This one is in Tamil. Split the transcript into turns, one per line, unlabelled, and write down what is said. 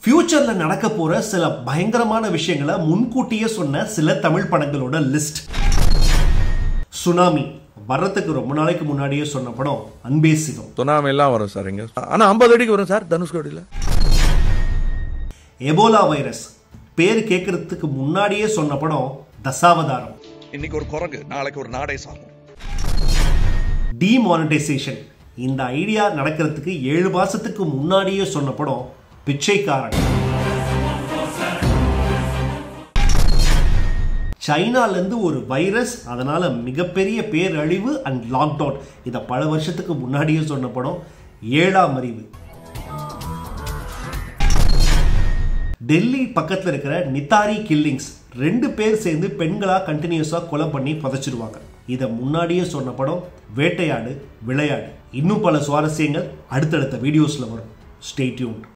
ஃபியூச்சர்ல நடக்க போற சில பயங்கரமான விஷயங்களை முன்கூட்டியே சொன்ன சில தமிழ் படங்களோட லிஸ்ட் சுனாமி வர்றதுக்கு ரொம்ப நாளைக்கு முன்னாடியே சொன்ன படம் அன்பே சிவம்
சுனாமி எல்லாம் வரும் சார் இங்க ஆனா ஐம்பது அடிக்கு வரும் சார் தனுஷ்கோடியில்
எபோலா வைரஸ் பேர் கேட்கறதுக்கு முன்னாடியே சொன்ன படம் தசாவதாரம்
இன்னைக்கு ஒரு குரங்கு நாளைக்கு ஒரு நாடே சாகும்
டிமானிட்டைசேஷன் இந்த ஐடியா நடக்கிறதுக்கு ஏழு மாசத்துக்கு முன்னாடியே சொன்ன படம் பிச்சைக்காரன் சைனால இருந்து ஒரு வைரஸ் அதனால மிகப்பெரிய பேரழிவு அண்ட் லாக்டவுன் இதை பல வருஷத்துக்கு முன்னாடியே சொன்ன படம் ஏழாம் அறிவு டெல்லி பக்கத்துல இருக்கிற நித்தாரி கில்லிங்ஸ் ரெண்டு பேர் சேர்ந்து பெண்களா கண்டினியூஸா கொலை பண்ணி புதைச்சிருவாங்க இதை முன்னாடியே சொன்ன படம் வேட்டையாடு விளையாடு இன்னும் பல சுவாரஸ்யங்கள் அடுத்தடுத்த வீடியோஸ்ல வரும் ஸ்டே டியூன்